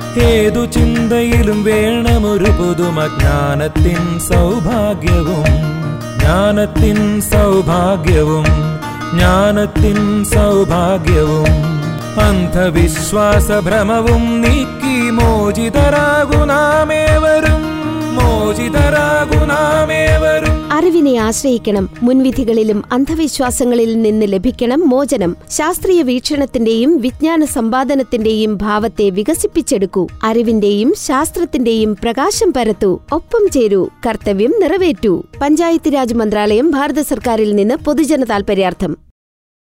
ഏതു ചിന്തയിലും വേണമൊരു പുതുമജ്ഞാനത്തിൻ സൗഭാഗ്യവും ജ്ഞാനത്തിൻ സൗഭാഗ്യവും ജ്ഞാനത്തിൻ സൗഭാഗ്യവും അന്ധവിശ്വാസ ഭ്രമവും നീക്കി മോചിതരാകുനാമേവരും മോചിതരാകുനാമേവരും അറിവിനെ ആശ്രയിക്കണം മുൻവിധികളിലും അന്ധവിശ്വാസങ്ങളിൽ നിന്ന് ലഭിക്കണം മോചനം ശാസ്ത്രീയ വീക്ഷണത്തിന്റെയും വിജ്ഞാന സമ്പാദനത്തിന്റെയും ഭാവത്തെ വികസിപ്പിച്ചെടുക്കൂ അറിവിന്റെയും ശാസ്ത്രത്തിന്റെയും പ്രകാശം പരത്തൂ ഒപ്പം ചേരൂ കർത്തവ്യം നിറവേറ്റൂ പഞ്ചായത്ത് രാജ് മന്ത്രാലയം ഭാരത സർക്കാരിൽ നിന്ന് പൊതുജന താൽപര്യാർത്ഥം